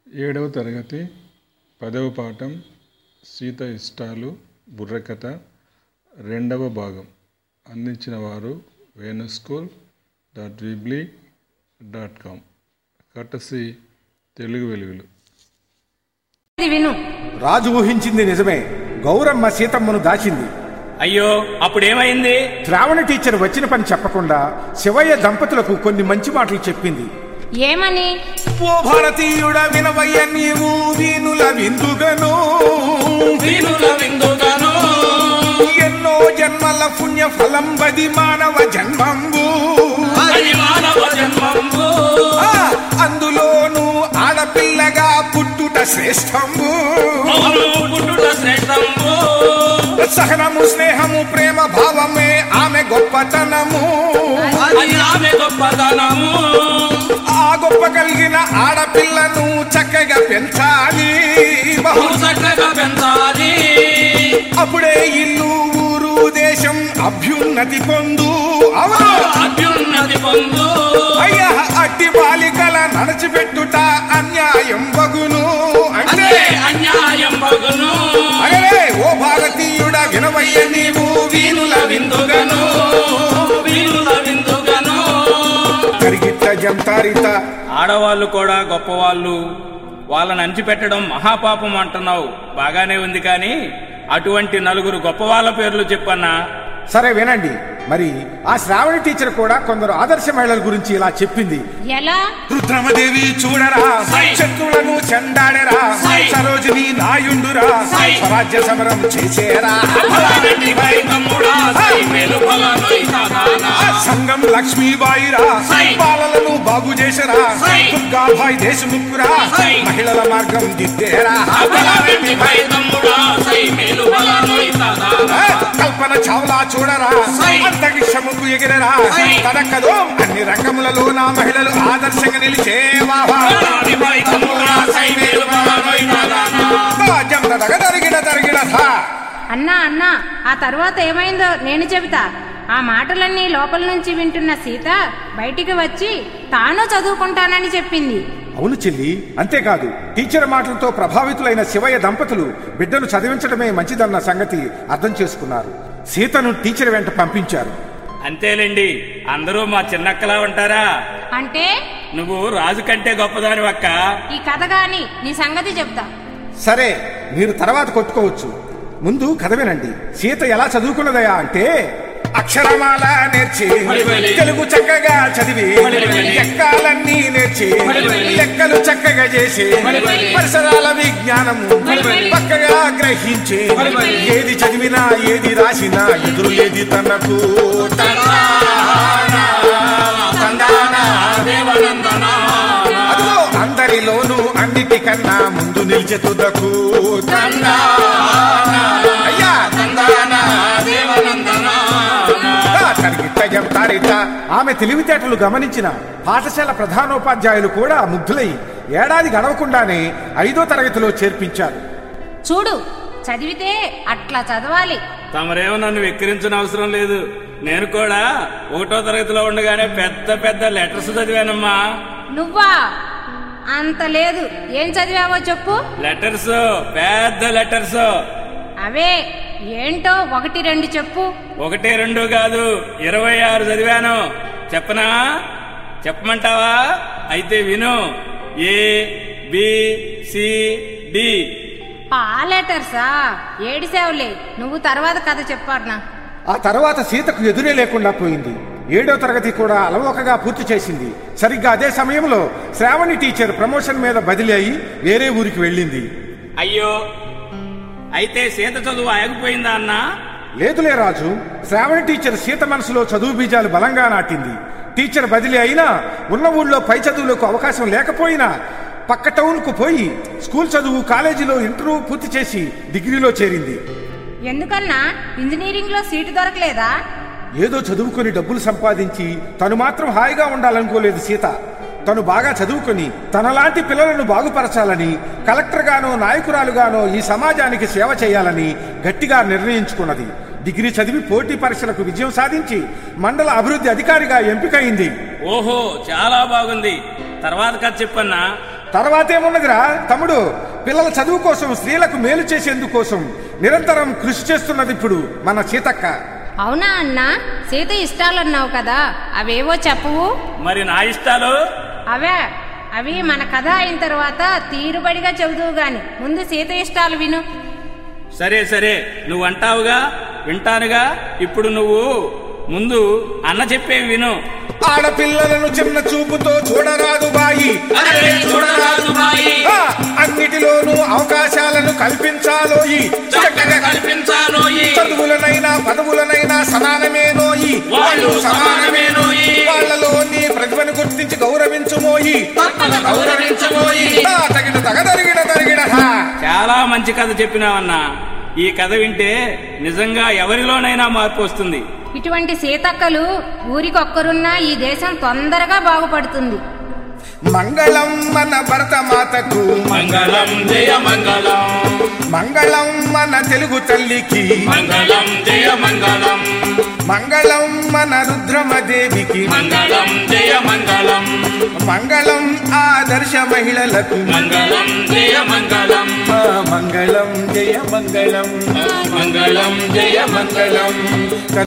ఏడవ తరగతి పదవ పాఠం సీత ఇష్టాలు బుర్రకథ రెండవ భాగం అందించిన వారు Venu school dot Weebly dot com courtesy Telugu వెలుగులు ఇది విను రాజు ఊహించింది నిజమే గౌరమ్మ సీతమ్మను దాచింది అయ్యో అప్పుడేమైంది శ్రావణ టీచర్ వచ్చిన పని చెప్పకుండా శివయ్య దంపతులకు కొన్ని మంచి మాటలు చెప్పింది ఏమని ఓ భారతీయుడ వినవయ్య నీవు వీనుల విందుగను వీణుల విందుగాను ఎన్నో జన్మల పుణ్య ఫలం బది మానవ జన్మంబు అది మానవ జన్మంబు ఆ, అందులోను ఆడపిల్లగా పుట్టుట శ్రేష్టంబు అవును పుట్టుట శ్రేష్టంబు సహనము స్నేహము ప్రేమ భావమే ఆమె గొప్పతనము అది ఆమె గొప్పతనము ఆ గొప్ప కలిగిన ఆడపిల్లను చక్కగా పెంచాలి బహు చక్కగా పెంచాలి అప్పుడే ఇల్లు ఊరు దేశం అభ్యున్నతి పొందు అవును అభ్యున్నతి పొందు అయ్యా అట్టి బాలికల నడిచిపెట్టుట అన్యాయం బగును అంటే అదే అన్యాయం బగును అరే ఓ భారతీయుడ వినవయ్య నీవు వీనుల విందుగను వీణుల విందుగాను కరిగిట్ట జంతారిత ఆడవాళ్ళు కూడా గొప్పవాళ్ళు వాళ్ళని అంచిపెట్టడం మహాపాపం అంటున్నావు బాగానే ఉంది కానీ అటువంటి నలుగురు గొప్పవాళ్ళ పేర్లు చెప్పన్నా సరే వినండి మరి ఆ శ్రావణి టీచర్ కూడా కొందరు ఆదర్శ మహిళల గురించి ఇలా చెప్పింది ఎలా రుద్రమదేవి చూడరా సై. శత్రువులను చెండాడరా సై. సరోజిని నాయుండురా సై. స్వరాజ్య సమరం చేసేరా ఫలారెడ్డి పై తమ్ముడా, సై మేలు ఫలానోయ్ సాధానా. ఆ సంగం లక్ష్మీబాయిరా సై. బాలలను బాగు చేసరా సై. దుర్గాభాయ్ దేశముఖురా సై. మహిళల మార్గం దిద్దేరా ఫలారెడ్డి పై తమ్ముడా, సై మేలు ఫలానోయ్ సాధానా. ఆ, కల్పన చావ్లా చూడరా సై. అంతరిక్షముకు ఎగిరరా సై. తదక్కదో అన్ని రంగములలో నా మహిళలు ఆదర్శంగా నిలిచేవా ఫలారెడ్డి పై తమ్ముడా, సై మేలు ఫలానోయ్ సాధానా. జంత తరిగిన తరిగిన థా అన్నా అన్నా ఆ తర్వాత ఏమైందో నేను చెబుతా ఆ మాటలన్నీ లోపల నుంచి వింటున్న సీత బయటికి వచ్చి తాను చదువుకుంటానని చెప్పింది అవును చెల్లి అంతేకాదు టీచర్ మాటలతో ప్రభావితులైన శివయ్య దంపతులు బిడ్డను చదివించడమే మంచిదన్న సంగతి అర్థం చేసుకున్నారు సీతను టీచర్ వెంట పంపించారు అంతేలేండి అందరూ మా చిన్నక్కలా ఉంటారా అంటే నువ్వు రాజు కంటే గొప్పదాని అక్క ఈ కథ గాని నీ సంగతి చెప్తా సరే మీరు తర్వాత కొట్టుకోవచ్చు ముందు కథ వినండి సీత ఎలా చదువుకున్నదయా అంటే అక్షరమాల నేర్చి బలి. తెలుగు చక్కగా చదివి బలి. ఎక్కాలన్నీ నేర్చి బలి. లెక్కలు చక్కగా చేసి బలి. పరిసరాల విజ్ఞానము బలి. పక్కగా గ్రహించి బలి. ఏది చదివినా ఏది రాసినా ఎదురు ఏది తనకు అదిగో అందరిలోనూ అన్నిటికన్నా ముందు నిలిచే తుదకు అయ్యా తనకిట్ట చెప్తారిట ఆమె తెలివితేటలు గమనించిన పాఠశాల ప్రధానోపాధ్యాయులు కూడా ముగ్ధులై ఏడాది గడవకుండానే ఐదో తరగతిలో చేర్పించారు చూడు చదివితే అట్లా చదవాలి తమరేమో నన్ను వెక్కిరించిన అవసరం లేదు నేను కూడా ఒకటో తరగతిలో ఉండగానే పెద్ద పెద్ద లెటర్స్ చదివానమ్మా నువ్వా అంత లేదు ఏం చదివావో చెప్పు లెటర్స్ పెద్ద లెటర్స్ అవే ఏంటో ఒకటి రెండు చెప్పు ఒకటి రెండు కాదు ఇరవై ఆరు చదివాను చెప్పనా చెప్పమంటావా అయితే విను ఏ బి సి డి ఆ లెటర్సా ఏడిసావులే నువ్వు తర్వాత కథ చెప్పాడునా ఆ తర్వాత సీతకు ఎదురే లేకుండా పోయింది ఏడో తరగతి కూడా అలవోకగా పూర్తి చేసింది సరిగ్గా అదే సమయంలో శ్రావణి టీచర్ ప్రమోషన్ మీద బదిలీ అయి వేరే ఊరికి వెళ్ళింది అయ్యో అయితే సీత చదువు ఆగిపోయిందా అన్నా లేదులే రాజు శ్రావణి టీచర్ సీత మనసులో చదువు బీజాలు బలంగా నాటింది టీచర్ బదిలీ అయినా ఉన్న ఊళ్ళో పై చదువులకు అవకాశం లేకపోయినా పక్క టౌన్కు పోయి స్కూల్ చదువు కాలేజీలో ఇంటర్వ్యూ పూర్తి చేసి డిగ్రీలో చేరింది ఎందుకన్నా ఇంజనీరింగ్ లో సీటు దొరకలేదా ఏదో చదువుకొని డబ్బులు సంపాదించి తను మాత్రం హాయిగా ఉండాలనుకోలేదు సీత తను బాగా చదువుకొని తనలాంటి పిల్లలను బాగుపరచాలని కలెక్టర్గానో నాయకురాలుగానో ఈ సమాజానికి సేవ చేయాలని గట్టిగా నిర్ణయించుకున్నది డిగ్రీ చదివి పోటీ పరీక్షలకు విజయం సాధించి మండల అభివృద్ధి అధికారిగా ఎంపికైంది ఓహో చాలా బాగుంది తర్వాత కథ చెప్పన్నా తర్వాత ఏమున్నదిరా తమ్ముడు పిల్లల చదువు కోసం స్త్రీలకు మేలు చేసేందుకోసం నిరంతరం కృషి చేస్తున్నది ఇప్పుడు మన సీతక్క అవునా అన్నా సీత ఇష్టాలన్నావు కదా అవేవో చెప్పవు మరి నా ఇష్టాలు అవే అవి మన కథ అయిన తర్వాత తీరుబడిగా చెబుదువు గాని ముందు సీత ఇష్టాలు విను సరే సరే నువ్వు అంటావుగా వింటానుగా ఇప్పుడు నువ్వు ముందు అన్న చెప్పేవి విను ఆడపిల్లలను చిన్న చూపుతో చూడరాదు బాయి చూడరాదు బాయి ఆ, అన్నిటిలోనూ అవకాశాలను కల్పించాలోయి చక్కగా కల్పించాలోయి చదువులనైనా పదవులనైనా సమానమేనోయి వాళ్ళు సమానమేనోయి. వాళ్ళలోని ప్రతిభను గుర్తించి గౌరవించుమోయి తప్పక గౌరవించబోయి ఆ, తగిన తగ తరిగిన తరిగిన హా. చాలా మంచి కథ చెప్పినావన్నా ఈ కథ వింటే నిజంగా ఎవరిలోనైనా మార్పు వస్తుంది ఇటువంటి సీతక్కలు ఊరికొక్కరున్నా ఈ దేశం తొందరగా బాగుపడుతుంది మంగళం మన భరత మాతకు మంగళం జయ మంగళం మంగళం మన తెలుగు తల్లికి మంగళం జయ మంగళం మంగళం మన రుద్రమదేవికి మంగళం జయ మంగళం మంగళం ఆదర్శ మహిళలకు మంగళం జయ మంగళం ఆ, మంగళం జయ మంగళం మంగళం జయ మంగళం